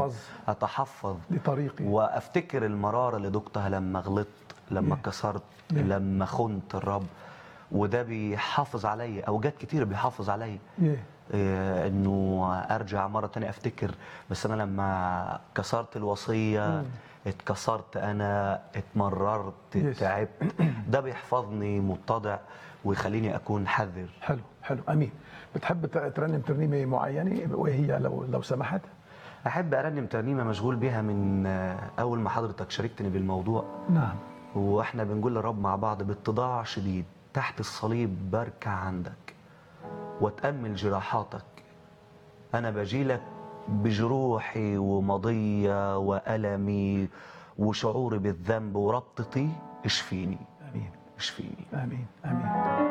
أتحفظ. اتحفظ لطريقي وافتكر المراره اللي دقتها لما غلطت لما نعم. كسرت نعم. لما خنت الرب وده بيحافظ عليا اوجات كتير بيحافظ عليا يه. إيه، انه ارجع مره تانية افتكر بس انا لما كسرت الوصيه اتكسرت انا اتمررت يس. تعبت ده بيحفظني متضع ويخليني اكون حذر حلو حلو امين بتحب ت- ترنم ترنيمه معينه وهي لو لو سمحت احب ارنم ترنيمه مشغول بيها من آه، اول ما حضرتك شاركتني بالموضوع نعم واحنا بنقول للرب مع بعض باتضاع شديد تحت الصليب بركع عندك واتامل جراحاتك انا بجيلك بجروحي ومضيه والمي وشعوري بالذنب وربطتي اشفيني امين اشفيني امين امين